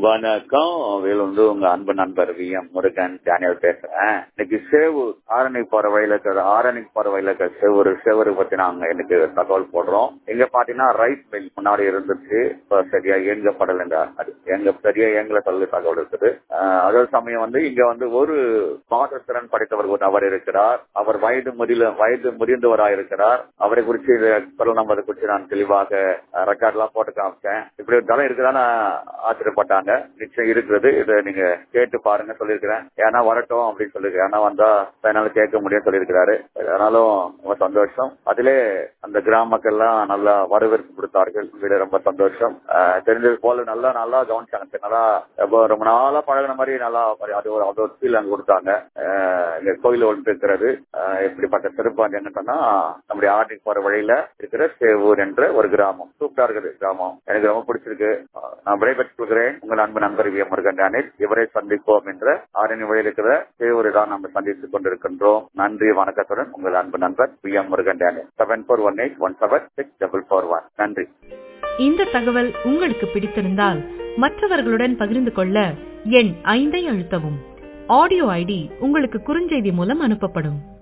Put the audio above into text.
வணக்கம் வேலுண்டு உங்க அன்பு நண்பர் வி எம் முருகன் டேனியல் பேசுறேன் இன்னைக்கு சேவூர் ஆரணி போற வழியில இருக்கிற ஆரணிக்கு போற வழியில இருக்கிற சேவூர் சேவூர் பத்தி நாங்க இன்னைக்கு தகவல் போடுறோம் இங்க பாத்தீங்கன்னா ரைஸ் மில் முன்னாடி இருந்துச்சு இப்ப சரியா இயங்கப்படலைங்க அது எங்க சரியா இயங்கல சொல்லி தகவல் இருக்குது ஆஹ் அதே சமயம் வந்து இங்க வந்து ஒரு மாற்றுத்திறன் படைத்தவர் ஒரு நபர் இருக்கிறார் அவர் வயது முதில வயது முதிர்ந்தவராக இருக்கிறார் அவரை குறித்து குரல் நம்பரை குறித்து நான் தெளிவாக ரெக்கார்ட் எல்லாம் போட்டு காமிச்சேன் இப்படி ஒரு தலை இருக்குதான்னு ஆச்சரியப்பட்டாங்க நிச்சயம் இருக்கிறது இதை நீங்க கேட்டு பாருங்க சொல்லியிருக்கிறேன் ஏன்னா வரட்டும் அப்படின்னு சொல்லியிருக்கேன் ஏன்னா வந்தா என்னால கேட்க முடியும் சொல்லியிருக்கிறாரு அதனாலும் ரொம்ப சந்தோஷம் அதிலே அந்த கிராம மக்கள்லாம் நல்லா வரவேற்பு கொடுத்தார்கள் இது ரொம்ப சந்தோஷம் ஆஹ் தெரிஞ்சது போல நல்லா நல்லா கவனிச்சாங்க நல்லா ரொம்ப ரொம்ப நாளா பழகின மாதிரி நல்லா அது ஒரு அது ஒரு ஃபீல் அங்க கொடுத்தாங்க ஆஹ் இங்க கோயில் ஒன்று இருக்கிறது ஆஹ் இப்படிப்பட்ட சிறப்பு என்னன்னா நம்முடைய ஆட்டுக்கு போற வழியில இருக்கிற சேவூர் என்ற ஒரு கிராமம் சூப்பரா இருக்குது கிராமம் எனக்கு ரொம்ப பிடிச்சிருக்கு ஆஹ் நான் விடைபெற்றுக் கொள்கிறேன் உங்கள் அன்பு நண்பர் வி எம் முருகன் டேனில் இவரை சந்திப்போம் என்ற ஆரணி வழியில் இருக்கிற சேவூரை தான் நம்ம சந்தித்துக் கொண்டிருக்கின்றோம் நன்றி வணக்கத்துடன் உங்கள் அன்பு நண்பர் வி எம் முருகன் டேனில் seven four one eight one seven six double four one நன்றி இந்த தகவல் உங்களுக்கு பிடித்திருந்தால் மற்றவர்களுடன் பகிர்ந்து கொள்ள எண் ஐந்தை அழுத்தவும் ஆடியோ ஐடி உங்களுக்கு குறுஞ்செய்தி மூலம் அனுப்பப்படும்